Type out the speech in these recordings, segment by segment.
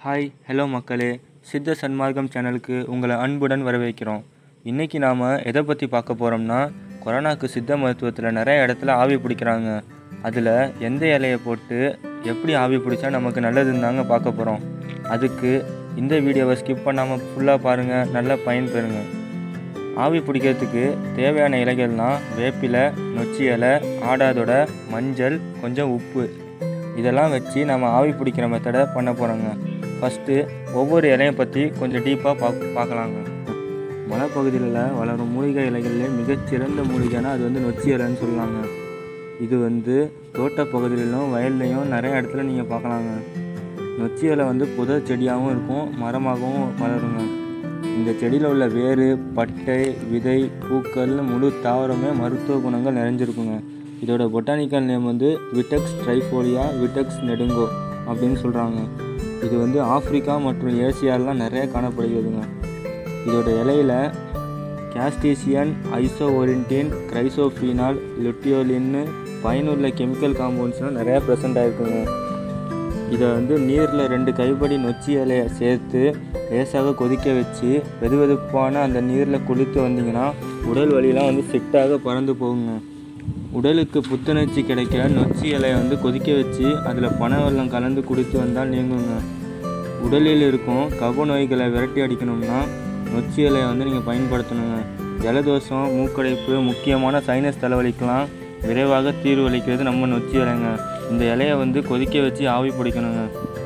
hi hello மக்களே சித்த சன்மார்க்கம் சேனலுக்கு உங்களை அன்புடன் வரவேற்கிறோம் இன்றைக்கி நாம் எதை பற்றி பார்க்க போகிறோம்னா கொரோனாக்கு சித்த மருத்துவத்தில் நிறைய இடத்துல ஆவி பிடிக்கிறாங்க அதில் எந்த இலையை போட்டு எப்படி ஆவி பிடிச்சா நமக்கு நல்லதுன்னு தாங்க பார்க்க போகிறோம் அதுக்கு இந்த வீடியோவை ஸ்கிப் பண்ணாமல் ஃபுல்லாக பாருங்கள் நல்லா பயன் பெறுங்க ஆவி பிடிக்கிறதுக்கு தேவையான இலைகள்னால் வேப்பிலை நொச்சி இலை ஆடாதோட மஞ்சள் கொஞ்சம் உப்பு இதெல்லாம் வச்சு நம்ம ஆவி பிடிக்கிற மெத்தடை பண்ண போகிறோங்க ஃபஸ்ட்டு ஒவ்வொரு இலையை பற்றி கொஞ்சம் டீப்பாக பா பார்க்கலாங்க மலைப்பகுதியில் வளரும் மூலிகை இலைகள்லேயே மிகச்சிறந்த மூலிகைனா அது வந்து நொச்சி இலைன்னு சொல்லலாங்க இது வந்து தோட்டப்பகுதியிலும் வயல்லையும் நிறைய இடத்துல நீங்கள் பார்க்கலாங்க நொச்சி இலை வந்து புதர் செடியாகவும் இருக்கும் மரமாகவும் வளருங்க இந்த செடியில் உள்ள வேறு பட்டை விதை பூக்கள் முழு தாவரமே மருத்துவ குணங்கள் நிறைஞ்சிருக்குங்க இதோட பொட்டானிக்கல் நேம் வந்து விட்டெக்ஸ் ட்ரைஃபோலியா விட்டெக்ஸ் நெடுங்கோ அப்படின்னு சொல்கிறாங்க இது வந்து ஆப்பிரிக்கா மற்றும் ஏசியாலலாம் நிறைய காணப்படுகிறதுங்க இதோட இலையில கேஸ்டீசியன் ஐசோஓரின்டின் கிரைசோஃபீனால் லுட்டியோலின்னு பயனுள்ள கெமிக்கல் காம்பவுண்ட்ஸ்லாம் நிறையா ப்ரெசென்ட் ஆகிருக்குங்க இதை வந்து நீரில் ரெண்டு கைப்படி நொச்சி இலையை சேர்த்து லேசாக கொதிக்க வச்சு வெது வெதுப்பான அந்த நீரில் குளித்து வந்தீங்கன்னா உடல் வலியெலாம் வந்து செட்டாக பறந்து போகுங்க உடலுக்கு புத்துணர்ச்சி கிடைக்க நொச்சி இலையை வந்து கொதிக்க வச்சு அதில் பனை வெல்லம் கலந்து குடித்து வந்தால் நீங்குங்க உடலில் இருக்கும் கப நோய்களை விரட்டி அடிக்கணும்னா நொச்சி இலையை வந்து நீங்கள் பயன்படுத்தணுங்க ஜலதோஷம் மூக்கடைப்பு முக்கியமான சைனஸ் தலைவலிக்கெலாம் விரைவாக தீர்வளிக்கிறது நம்ம நொச்சி இலைங்க இந்த இலையை வந்து கொதிக்க வச்சு ஆவி பிடிக்கணுங்க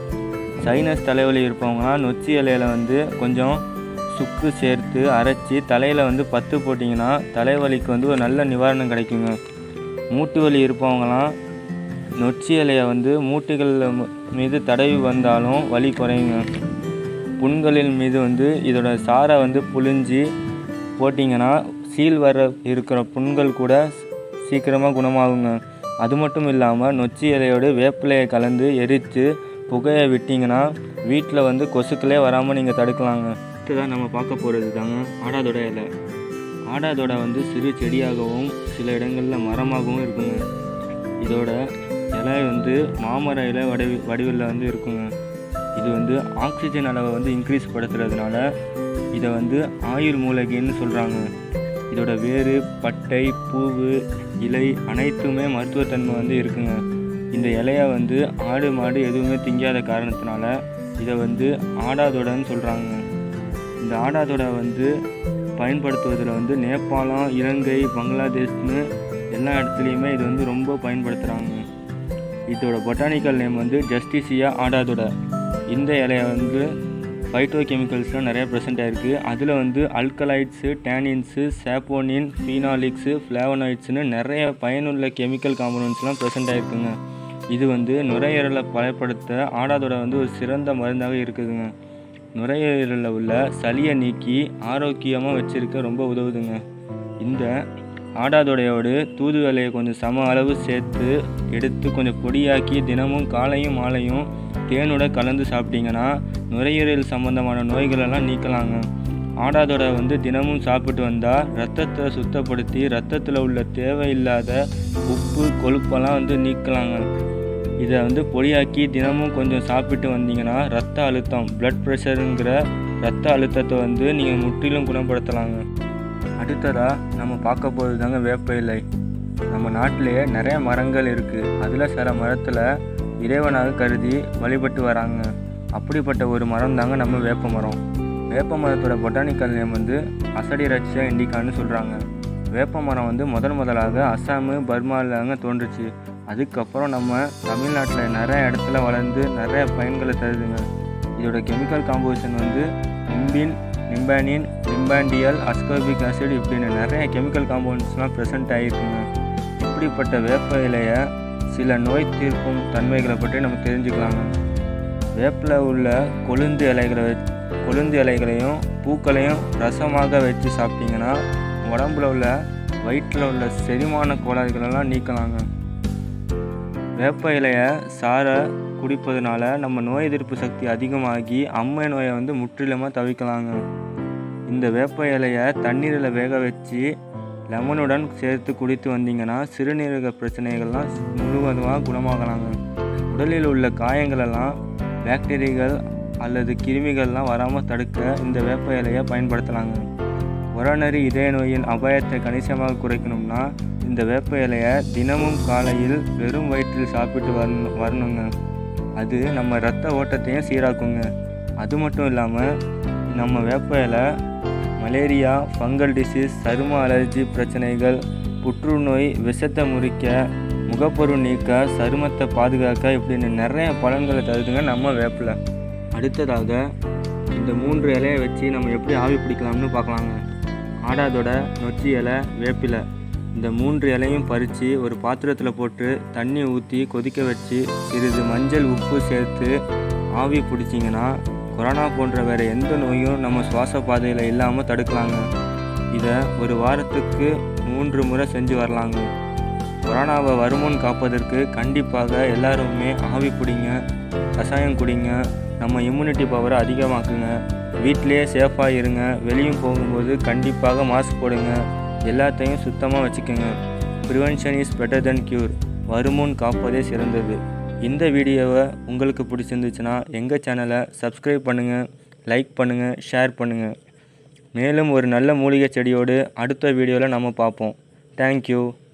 சைனஸ் தலைவலி இருப்பவங்களாம் நொச்சி இலையில வந்து கொஞ்சம் சுக்கு சேர்த்து அரைச்சி தலையில் வந்து பத்து போட்டிங்கன்னா தலைவலிக்கு வந்து ஒரு நல்ல நிவாரணம் கிடைக்குங்க மூட்டு வலி இருப்பவங்களாம் நொச்சி இலையை வந்து மூட்டுகள் மீது தடவி வந்தாலும் வலி குறையுங்க புண்களின் மீது வந்து இதோட சாரை வந்து புழிஞ்சி போட்டிங்கன்னா சீல் வர இருக்கிற புண்கள் கூட சீக்கிரமாக குணமாகுங்க அது மட்டும் இல்லாமல் நொச்சி இலையோடு வேப்பிலையை கலந்து எரித்து புகையை விட்டிங்கன்னா வீட்டில் வந்து கொசுக்களே வராமல் நீங்கள் தடுக்கலாங்க அடுத்ததான் நம்ம பார்க்க போகிறது தாங்க ஆடாதொடை இலை ஆடாதொடை வந்து சிறு செடியாகவும் சில இடங்களில் மரமாகவும் இருக்குங்க இதோட இலை வந்து மாமர இலை வடிவி வடிவில் வந்து இருக்குங்க இது வந்து ஆக்சிஜன் அளவை வந்து இன்க்ரீஸ் படுத்துறதுனால இதை வந்து ஆயுள் மூலிகைன்னு சொல்கிறாங்க இதோட வேறு பட்டை பூவு இலை அனைத்துமே மருத்துவத்தன்மை வந்து இருக்குங்க இந்த இலையை வந்து ஆடு மாடு எதுவுமே திங்காத காரணத்தினால இதை வந்து ஆடாதொடைன்னு சொல்கிறாங்க இந்த ஆடாதொடை வந்து பயன்படுத்துவதில் வந்து நேபாளம் இலங்கை பங்களாதேஷ்னு எல்லா இடத்துலையுமே இது வந்து ரொம்ப பயன்படுத்துகிறாங்க இதோட பொட்டானிக்கல் நேம் வந்து ஜஸ்டிசியா ஆடாதொடை இந்த இலையை வந்து ஃபைட்டோ கெமிக்கல்ஸ்லாம் நிறைய ப்ரெசென்ட் ஆகிருக்கு அதில் வந்து அல்கலைட்ஸு டேனின்ஸு சாப்போனின் ஃபீனாலிக்ஸு ஃப்ளேவனாய்ட்ஸ்னு நிறைய பயனுள்ள கெமிக்கல் காம்பனன்ட்ஸ்லாம் ப்ரெசென்ட் ஆகிருக்குங்க இது வந்து நுரையீரலை பலப்படுத்த ஆடாதோட வந்து ஒரு சிறந்த மருந்தாக இருக்குதுங்க நுரையீரலில் உள்ள சளியை நீக்கி ஆரோக்கியமாக வச்சுருக்க ரொம்ப உதவுதுங்க இந்த ஆடாதொடையோடு தூதுவலையை கொஞ்சம் சம அளவு சேர்த்து எடுத்து கொஞ்சம் பொடியாக்கி தினமும் காலையும் மாலையும் தேனோட கலந்து சாப்பிட்டீங்கன்னா நுரையீரல் சம்மந்தமான நோய்களெல்லாம் நீக்கலாங்க ஆடாதொடை வந்து தினமும் சாப்பிட்டு வந்தால் ரத்தத்தை சுத்தப்படுத்தி ரத்தத்தில் உள்ள தேவையில்லாத உப்பு கொழுப்பெல்லாம் வந்து நீக்கலாங்க இதை வந்து பொடியாக்கி தினமும் கொஞ்சம் சாப்பிட்டு வந்தீங்கன்னா ரத்த அழுத்தம் பிளட் ப்ரெஷருங்கிற ரத்த அழுத்தத்தை வந்து நீங்கள் முற்றிலும் குணப்படுத்தலாங்க அடுத்ததாக நம்ம பார்க்க போகிறது தாங்க வேப்ப இலை நம்ம நாட்டிலேயே நிறைய மரங்கள் இருக்குது அதில் சில மரத்தில் இறைவனாக கருதி வழிபட்டு வராங்க அப்படிப்பட்ட ஒரு மரம் தாங்க நம்ம வேப்ப மரம் வேப்ப மரத்தோட பொட்டானிக்கல் நேம் வந்து அசடி ரட்சா இண்டிகான்னு சொல்கிறாங்க வேப்ப மரம் வந்து முதல் முதலாக அஸ்ஸாமு பர்மாவில் தாங்க தோன்றுச்சு அதுக்கப்புறம் நம்ம தமிழ்நாட்டில் நிறைய இடத்துல வளர்ந்து நிறைய பயன்களை தருதுங்க இதோட கெமிக்கல் காம்போசிஷன் வந்து nimbin nimbinin nimbandiol ascorbic acid இப்படின்னு நிறைய கெமிக்கல் காம்பவுண்ட்ஸ்லாம் ப்ரெசென்ட் ஆகிருக்குங்க இப்படிப்பட்ட வேப்ப இலையை சில நோய் தீர்க்கும் தன்மைகளை பற்றி நம்ம தெரிஞ்சுக்கலாங்க வேப்பில் உள்ள கொழுந்து இலைகளை வச் கொழுந்து இலைகளையும் பூக்களையும் ரசமாக வச்சு சாப்பிட்டீங்கன்னா உடம்புல உள்ள வயிற்றில் உள்ள செரிமான கோளாறுகளெல்லாம் நீக்கலாங்க வேப்ப இலையை சாரை குடிப்பதனால நம்ம நோய் எதிர்ப்பு சக்தி அதிகமாகி அம்மை நோயை வந்து முற்றிலுமாக தவிர்க்கலாங்க இந்த வேப்ப இலையை தண்ணீரில் வேக வச்சு லெமனுடன் சேர்த்து குடித்து வந்தீங்கன்னா சிறுநீரக பிரச்சனைகள்லாம் முழுவதுமாக குணமாகலாங்க உடலில் உள்ள காயங்களெல்லாம் பாக்டீரியாக்கள் அல்லது கிருமிகள்லாம் வராமல் தடுக்க இந்த வேப்ப இலையை பயன்படுத்தலாங்க உரநரி இதய நோயின் அபாயத்தை கணிசமாக குறைக்கணும்னா இந்த வேப்ப இலையை தினமும் காலையில் வெறும் வயிற்றில் சாப்பிட்டு வரணும் வரணுங்க அது நம்ம ரத்த ஓட்டத்தையும் சீராக்குங்க அது மட்டும் இல்லாமல் நம்ம வேப்ப இலை மலேரியா ஃபங்கல் டிசீஸ் சரும அலர்ஜி பிரச்சனைகள் புற்றுநோய் விஷத்தை முறிக்க முகப்பொரு நீக்க சருமத்தை பாதுகாக்க இப்படின்னு நிறைய பலன்களை தருதுங்க நம்ம வேப்பில் அடுத்ததாக இந்த மூன்று இலையை வச்சு நம்ம எப்படி ஆவி பிடிக்கலாம்னு பார்க்கலாங்க ஆடாதோட நொச்சி இலை வேப்பிலை இந்த மூன்று இலையும் பறித்து ஒரு பாத்திரத்தில் போட்டு தண்ணி ஊற்றி கொதிக்க வச்சு சிறிது மஞ்சள் உப்பு சேர்த்து ஆவி பிடிச்சிங்கன்னா கொரோனா போன்ற வேறு எந்த நோயும் நம்ம சுவாச பாதையில் இல்லாமல் தடுக்கலாங்க இதை ஒரு வாரத்துக்கு மூன்று முறை செஞ்சு வரலாங்க கொரோனாவை வருமுன் காப்பதற்கு கண்டிப்பாக எல்லாருமே ஆவி பிடிங்க கஷாயம் குடிங்க நம்ம இம்யூனிட்டி பவரை அதிகமாக்குங்க வீட்டிலேயே சேஃபாக இருங்க வெளியும் போகும்போது கண்டிப்பாக மாஸ்க் போடுங்க எல்லாத்தையும் சுத்தமாக வச்சுக்கோங்க prevention is better then cure வருமுன் காப்பதே சிறந்தது இந்த வீடியோவை உங்களுக்கு பிடிச்சிருந்துச்சுன்னா எங்கள் சேனலை சப்ஸ்கிரைப் பண்ணுங்கள் லைக் பண்ணுங்கள் ஷேர் பண்ணுங்கள் மேலும் ஒரு நல்ல மூலிகை செடியோடு அடுத்த வீடியோவில் நம்ம பார்ப்போம் தேங்க்யூ